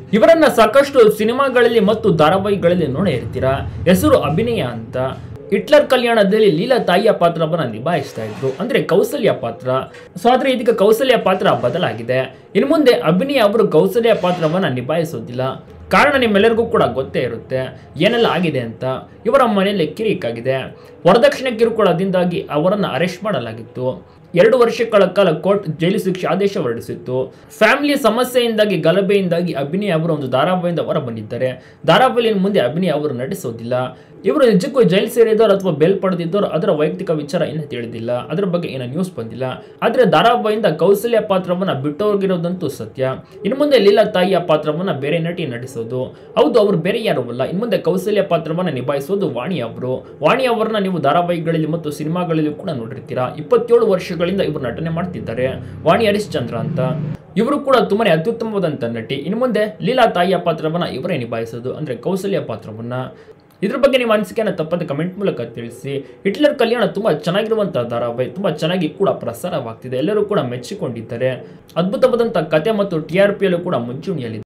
ಇವರನ್ನ ಸಾಕಷ್ಟು ಸಿನಿಮಾಗಳಲ್ಲಿ ಮತ್ತು ಧಾರಾವಾಹಿಗಳಲ್ಲಿ ನೋಡೇ ಇರ್ತೀರಾ ಹೆಸರು ಅಭಿನಯ ಅಂತ ಹಿಟ್ಲರ್ ಕಲ್ಯಾಣದಲ್ಲಿ ಲೀಲಾ ತಾಯಿಯ ಪಾತ್ರವನ್ನ ನಿಭಾಯಿಸ್ತಾ ಇದ್ರು ಅಂದ್ರೆ ಕೌಸಲ್ಯ ಪಾತ್ರ ಸೊ ಆದ್ರೆ ಇದೀಗ ಕೌಸಲ್ಯ ಪಾತ್ರ ಬದಲಾಗಿದೆ ಇನ್ನು ಮುಂದೆ ಅಭಿನಯ ಅವರು ಕೌಸಲ್ಯ ಪಾತ್ರವನ್ನ ನಿಭಾಯಿಸೋದಿಲ್ಲ ಕಾರಣ ನಿಮ್ಮೆಲ್ಲರಿಗೂ ಕೂಡ ಗೊತ್ತೇ ಇರುತ್ತೆ ಏನೆಲ್ಲ ಆಗಿದೆ ಅಂತ ಇವರ ಮನೆಯಲ್ಲಿ ಕಿರಿಕಾಗಿದೆ ವರದಕ್ಷಿಣೆ ಕಿರುಕುಳದಿಂದಾಗಿ ಅವರನ್ನು ಅರೆಸ್ಟ್ ಮಾಡಲಾಗಿತ್ತು ಎರಡು ವರ್ಷಗಳ ಕಾಲ ಕೋರ್ಟ್ ಜೈಲು ಶಿಕ್ಷೆ ಆದೇಶ ಹೊರಡಿಸಿತ್ತು ಫ್ಯಾಮಿಲಿ ಸಮಸ್ಯೆಯಿಂದಾಗಿ ಗಲಭೆಯಿಂದಾಗಿ ಅಭಿನಯ ಅವರು ಒಂದು ಧಾರಾವಾಹಿಯಿಂದ ಹೊರ ಬಂದಿದ್ದಾರೆ ಧಾರಾವಾಹಿಯ ಮುಂದೆ ಅಭಿನಯ ಅವರು ನಡೆಸೋದಿಲ್ಲ ಇವರು ನಿಜಕ್ಕೂ ಜೈಲು ಸೇರಿದವರು ಅಥವಾ ಬೇಲ್ ಪಡೆದಿದ್ದವರು ಅದರ ವೈಯಕ್ತಿಕ ವಿಚಾರ ಇನ್ನೂ ತಿಳಿದಿಲ್ಲ ಅದರ ಬಗ್ಗೆ ಏನೋ ನ್ಯೂಸ್ ಬಂದಿಲ್ಲ ಆದರೆ ಧಾರಾವಾಹಿಯಿಂದ ಕೌಸಲ್ಯ ಪಾತ್ರವನ್ನ ಬಿಟ್ಟೋಗಿರೋದಂತೂ ಸತ್ಯ ಇನ್ನು ಮುಂದೆ ಲೀಲಾ ತಾಯಿಯ ಪಾತ್ರವನ್ನ ಬೇರೆ ನಟಿ ನಟಿಸೋದು ಹೌದು ಅವರು ಬೇರೆ ಯಾರು ಅಲ್ಲ ಇನ್ನು ಮುಂದೆ ಕೌಸಲ್ಯ ಪಾತ್ರವನ್ನ ನಿಭಾಯಿಸೋದು ವಾಣಿ ಅವರು ವಾಣಿ ಅವರನ್ನ ನೀವು ಧಾರಾವಾಹಿಗಳಲ್ಲಿ ಮತ್ತು ಸಿನಿಮಾಗಳಲ್ಲಿ ಕೂಡ ನೋಡಿರ್ತೀರಾ ಇಪ್ಪತ್ತೇಳು ವರ್ಷಗಳಿಂದ ಇವರು ನಟನೆ ಮಾಡ್ತಿದ್ದಾರೆ ವಾಣಿ ಹರಿಶ್ಚಂದ್ರ ಅಂತ ಇವರು ಕೂಡ ತುಂಬಾನೇ ಅತ್ಯುತ್ತಮವಾದಂಥ ನಟಿ ಇನ್ನು ಮುಂದೆ ಲೀಲಾ ತಾಯಿಯ ಪಾತ್ರವನ್ನ ಇವರೇ ನಿಭಾಯಿಸೋದು ಅಂದ್ರೆ ಕೌಸಲ್ಯ ಪಾತ್ರವನ್ನ ಇದ್ರ ಬಗ್ಗೆ ನಿಮ್ಮ ಅನಿಸಿಕೆಯನ್ನು ತಪ್ಪದೆ ಕಮೆಂಟ್ ಮೂಲಕ ತಿಳಿಸಿ ಹಿಟ್ಲರ್ ಕಲ್ಯಾಣ ತುಂಬಾ ಚೆನ್ನಾಗಿರುವಂತಹ ಧಾರಾವಾಹಿ ತುಂಬಾ ಚೆನ್ನಾಗಿ ಕೂಡ ಪ್ರಸಾರವಾಗ್ತಿದೆ ಎಲ್ಲರೂ ಕೂಡ ಮೆಚ್ಚಿಕೊಂಡಿದ್ದಾರೆ ಅದ್ಭುತವಾದಂತಹ ಕತೆ ಮತ್ತು ಟಿ ಆರ್ ಪಿಯಲ್ಲೂ ಕೂಡ ಮುಂಚೂಣಿಯಲ್ಲಿದೆ